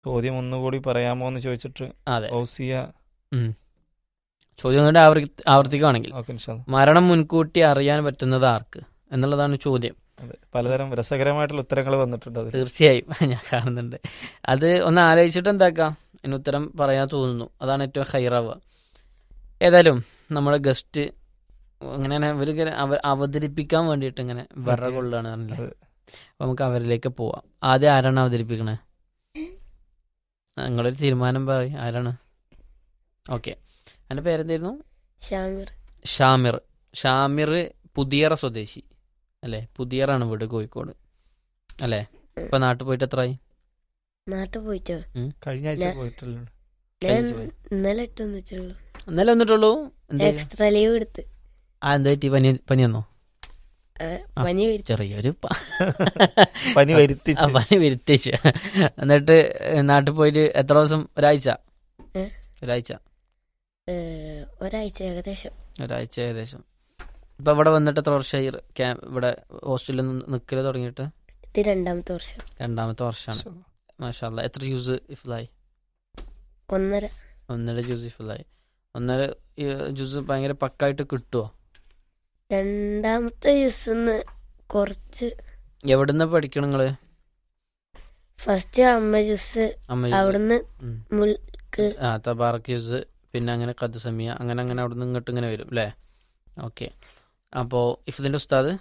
ചോദ്യം ഒന്നുകൂടി പറയാമോ എന്ന് ചോദിച്ചിട്ട് അതെ ഔസിയ ഉം. ചോദ്യം കൊണ്ട് ആവർത്തി ആവർത്തിക്കുകയാണെങ്കിൽ ഓക്കെ ഇൻഷാല്ലാ. മരണം മുൻകൂട്ടി അറിയാൻ പറ്റുന്നത് ആർക്ക് എന്നുള്ളതാണ് ചോദ്യം അതെ പലതരം രസകരമായിട്ടുള്ള ഉത്തരങ്ങൾ വന്നിട്ടുണ്ട് അതിൽ തീർച്ചയായും ഞാൻ കാണുന്നുണ്ട് അത് ഒന്ന് ആലോചിച്ചിട്ട് എന്താക്കാം അതിന് ഉത്തരം പറയാൻ തോന്നുന്നു അതാണ് ഏറ്റവും ഹൈറാവുക ഏതായാലും നമ്മുടെ ഗസ്റ്റ് ഇങ്ങനെ ഇവരിങ്ങനെ അവ അവതരിപ്പിക്കാൻ വേണ്ടിയിട്ട് ഇങ്ങനെ വിറ ഓക്കേ. കൊള്ളുകയാണ് പറഞ്ഞില്ലേ അതെ. അപ്പൊ നമുക്ക് അവരിലേക്ക് പോവാം ആദ്യം ആരാണ് അവതരിപ്പിക്കണേ നിങ്ങളൊരു തീരുമാനം പറയും ആരാണ് ഓക്കെ എൻ്റെ പേരെന്തായിരുന്നു ഷാമിർ ഷാമിർ ഷാമിർ പുതിയറ സ്വദേശി അല്ലേ പുതിയറാണ് വീട് കോഴിക്കോട് അല്ലേ ഇപ്പൊ നാട്ടിൽ പോയിട്ട് എത്രയായി നാട്ടിൽ പോയിട്ടോ കഴിഞ്ഞ ആഴ്ച ഞാൻ- പോയിട്ടുള്ള ഞാൻ കഴിഞ്ഞ പോയി. ഇന്നലെ ഇട്ട് വന്നിട്ടുള്ളൂ ഇന്നലെ വന്നിട്ടുള്ളൂ എന്താ എക്സ്ട്രാ ലീവ് എടുത്ത് ആ എന്താ പറ്റി പനി പനി വന്നോ ആ, ആ, പനി വരും ചെറിയൊരു പ- പനി ആ, വരുത്തിച്ച് പനി വരുത്തിച്ച് എന്നിട്ട് നാട്ടിൽ പോയിട്ട് എത്ര ദിവസം ഒരാഴ്ച ഏ? ഒരാഴ്ച ഒരാഴ്ച ഏകദേശം ഒരാഴ്ച ഏകദേശം ഇപ്പൊ ഇവിടെ വന്നിട്ട് എത്ര വർഷമായി ക്യാ- ഇവിടെ ഹോസ്റ്റലിൽ നിൽക്കല് തുടങ്ങിയിട്ട് ഇത് രണ്ടാമത്തെ വർഷം രണ്ടാമത്തെ വർഷമാണ് മാഷാല്ല എത്ര ജ്യൂസ് ഇഫിലായി ഒന്നര ഒന്നര ജ്യൂസ് ഇഫിലായി ഒന്നര ജ്യൂസ് ഭയങ്കര പക്കായിട്ട് കിട്ടുമോ രണ്ടാമത്തെ ജ്യൂസിന്ന് കുറച്ച് എവിടുന്ന് പഠിക്കണം നിങ്ങള് ഫസ്റ്റ് അമ്മ ജ്യൂസ് അമ്മ ജ്യൂസ്? അവിടുന്ന് ഉം. മുൽക്ക് ആ തബാറക്ക് ജ്യൂസ് പിന്നെ അങ്ങനെ കദ്സമിയ അങ്ങനെ അങ്ങനെ അവിടുന്ന് ഇങ്ങോട്ട് ഇങ്ങനെ വരും അല്ലേ ഓക്കെ അപ്പോൾ ഇഫിദിന്റെ ഉസ്താദ്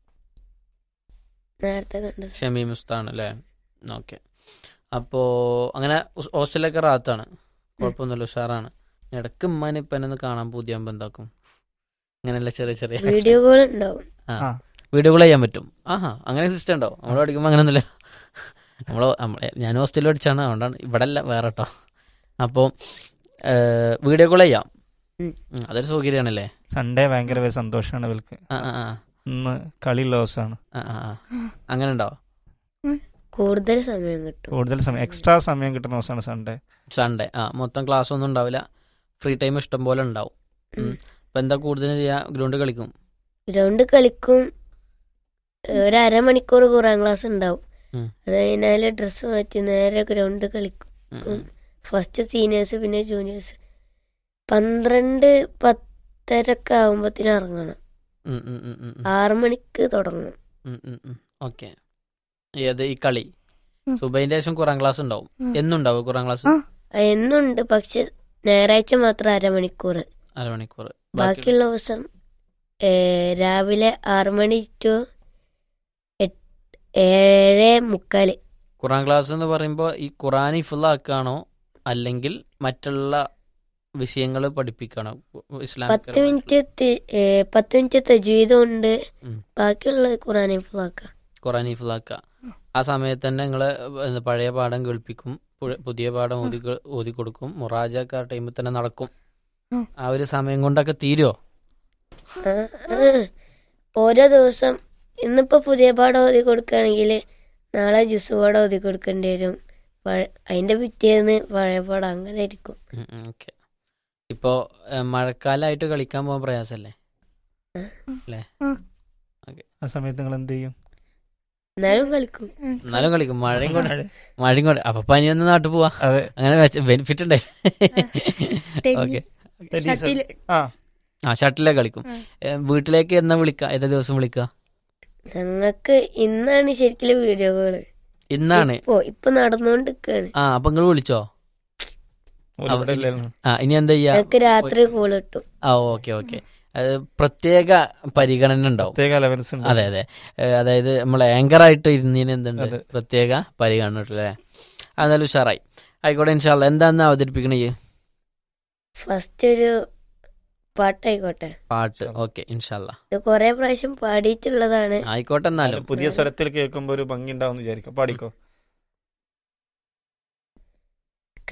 നേരത്തെ കണ്ടത് ഷമീം ഉസ്താദാണ് അല്ലേ ഓക്കെ അപ്പോൾ അങ്ങനെ ഉസ്- ഹോസ്റ്റലിലൊക്കെ റാത്താണ് കുഴപ്പമൊന്നുമില്ല ഉഷാറാണ് ഇടയ്ക്ക് ഉമ്മാനെ ഇപ്പം എന്നെ ഒന്ന് കാണാൻ പുതിയാകുമ്പോൾ എന്താക്കും അങ്ങനെയല്ല ചെറിയ ചെറിയ വീഡിയോ കോൾ ഉണ്ടാവും ആ. വീഡിയോ കോൾ ചെയ്യാൻ പറ്റും ആഹാ അങ്ങനെ സിസ്റ്റം ഉണ്ടോ നമ്മൾ പഠിക്കുമ്പോൾ അങ്ങനെയൊന്നുമില്ല നമ്മൾ നമ്മളെ ഞാൻ ഹോസ്റ്റലിൽ പഠിച്ചാണ് അതുകൊണ്ടാണ് ഇവിടെ അല്ല വേറെ കേട്ടോ അപ്പോൾ വീഡിയോ കോൾ ചെയ്യാം ഉം. ഉം, അതൊരു സൗകര്യമാണല്ലേ സൺഡേ ഭയങ്കര സന്തോഷമാണ് ഇവർക്ക് ആ ആ ആ ഇന്ന് കളിയുള്ള ദിവസമാണ് ആ ആ ആ. അങ്ങനെ ഉണ്ടോ കൂടുതൽ സമയം കിട്ടും കൂടുതൽ സമയം എക്സ്ട്രാ സമയം കിട്ടുന്ന ദിവസമാണ് സൺഡേ സൺഡേ ആ മൊത്തം ക്ലാസ് ഒന്നും ഉണ്ടാവില്ല ഫ്രീ ടൈം ഇഷ്ടം പോലെ ഉണ്ടാവും ഉം. അപ്പം എന്താ കൂടുതൽ ചെയ്യാ ഗ്രൗണ്ട് കളിക്കും ഗ്രൗണ്ട് കളിക്കും ഒരു അരമണിക്കൂർ ഖുറാൻ ക്ലാസ് ഉണ്ടാവും ഉം. അത് കഴിഞ്ഞാല് ഡ്രസ്സ് മാറ്റി നേരെ ഗ്രൗണ്ട് കളിക്കും ഉം, ഉം. ഉം. ഫസ്റ്റ് സീനിയേഴ്സ് പിന്നെ ജൂനിയേഴ്സ് പന്ത്രണ്ട് പത്തരക്കെ ആകുമ്പത്തിന് ഇറങ്ങണം ഉം, ഉം, ഉം, ഉം, ഉം. ആറു മണിക്ക് തുടങ്ങും ഉം, ഉം, ഉം. ഓക്കെ ഏത് ഈ കളി ഉം. സുബൈന്റെ ശേഷം ഖുറാൻ ക്ലാസ് ഉണ്ടാവും ഉം. എന്നുണ്ടാവും ഖുറാൻ ക്ലാസ് ആ. എന്നുണ്ട് പക്ഷെ ഞായറാഴ്ച മാത്രം അരമണിക്കൂർ അരമണിക്കൂർ ബാക്കിയുള്ള ദിവസം ഏ, രാവിലെ ആറു മണി ടു എട്ട്- ഏഴ് മുക്കാല് ഖുറാൻ ക്ലാസ് എന്ന് പറയുമ്പോൾ ഈ ഖുറാൻ ഇഫുള്ളാക്കാണോ അല്ലെങ്കിൽ മറ്റുള്ള വിഷയങ്ങൾ പഠിപ്പിക്കണോ ഇസ്ലാം പത്ത് മിനിറ്റ് തി- ഏ, പത്ത് മിനിറ്റ് തജ്വീദും ഉണ്ട് ഉം. ബാക്കിയുള്ള ഖുറാൻ ഫുള്ളാക്കാം ഖുറാൻ ഇഫുള്ളാക്കുക ആ സമയത്ത് തന്നെ നിങ്ങൾ പഴയ പാഠം കേൾപ്പിക്കും പുഴ- പുതിയ പാഠം ഓതി കേ- ഓതി കൊടുക്കും മൊറാജൊക്കെ ആ ടൈമിൽ തന്നെ നടക്കും ഉം. ആ ഒരു സമയം കൊണ്ടൊക്കെ തീരുമോ ആ, ആ. ഓരോ ദിവസം ഇന്നിപ്പോ പുതിയ പാഠം ഓതി കൊടുക്കുകയാണെങ്കിൽ നാളെ ജ്യൂസ് പാഠം ഓതി കൊടുക്കേണ്ടി വരും പഴ- അതിന്റെ പിറ്റേന്ന് പഴയ പാഠം അങ്ങനെ ആയിരിക്കും ഓക്കെ ഇപ്പോ ഏഹ്, മഴക്കാലമായിട്ട് കളിക്കാൻ പോകാൻ പ്രയാസമല്ലേ ആ സമയത്ത് നിങ്ങൾ എന്ത് ചെയ്യും എന്നാലും കളിക്കും എന്നാലും കളിക്കും മഴയും കൊണ്ട് മഴയും കൊണ്ട് അപ്പൊ പനി വന്ന് നാട്ടിൽ പോവാ അതെ അങ്ങനെ ബെനിഫിറ്റ് ഉണ്ടായി ഓക്കെ ഷട്ടിൽ ആ ആ ഷട്ടിലേ കളിക്കും ഉം. ഏഹ്, വീട്ടിലേക്ക് എന്നാ വിളിക്ക ഏതാ ദിവസം വിളിക്ക ഞങ്ങക്ക് ഇന്നാണ് ശരിക്കും വീഡിയോ കോള് ഇന്നാണ് ഇപ്പൊ ഇപ്പൊ നടന്നുകൊണ്ടിരിക്കാണ് ആ അപ്പൊ നിങ്ങൾ വിളിച്ചോ ഓല് ഇവിടെ ഇല്ലായിരുന്നു. ആ ഇനി എന്താ ചെയ്യാ ഞങ്ങക്ക് രാത്രി കോള് കിട്ടും ആ ഓക്കെ ഓക്കെ അത് പ്രത്യേക പരിഗണന ഉണ്ടാവും പ്രത്യേക അലവൻസ് ഉണ്ട് അതെ അതെ ഏഹ്, അതായത് നമ്മൾ ആങ്കർ ആയിട്ട് ഇരുന്നതിന് എന്തുണ്ട് അതെ. പ്രത്യേക പരിഗണന അല്ലേ അതെന്നാലും ഉഷാറായി ആയിക്കോട്ടെ ഇൻഷാല്ല എന്താന്ന് അവതരിപ്പിക്കണേ ഈ ഫസ്റ്റ് ഒരു പാട്ടായിക്കോട്ടെ പാട്ട് ഓക്കെ ഇൻഷാല്ല ഇത് കൊറേ പ്രാവശ്യം പാടിയിട്ടുള്ളതാണ് ആയിക്കോട്ടെ എന്നാലും പുതിയ സ്വരത്തിൽ കേൾക്കുമ്പോ ഒരു ഭംഗി ഉണ്ടാവും വിചാരിക്കാം പാടിക്കോ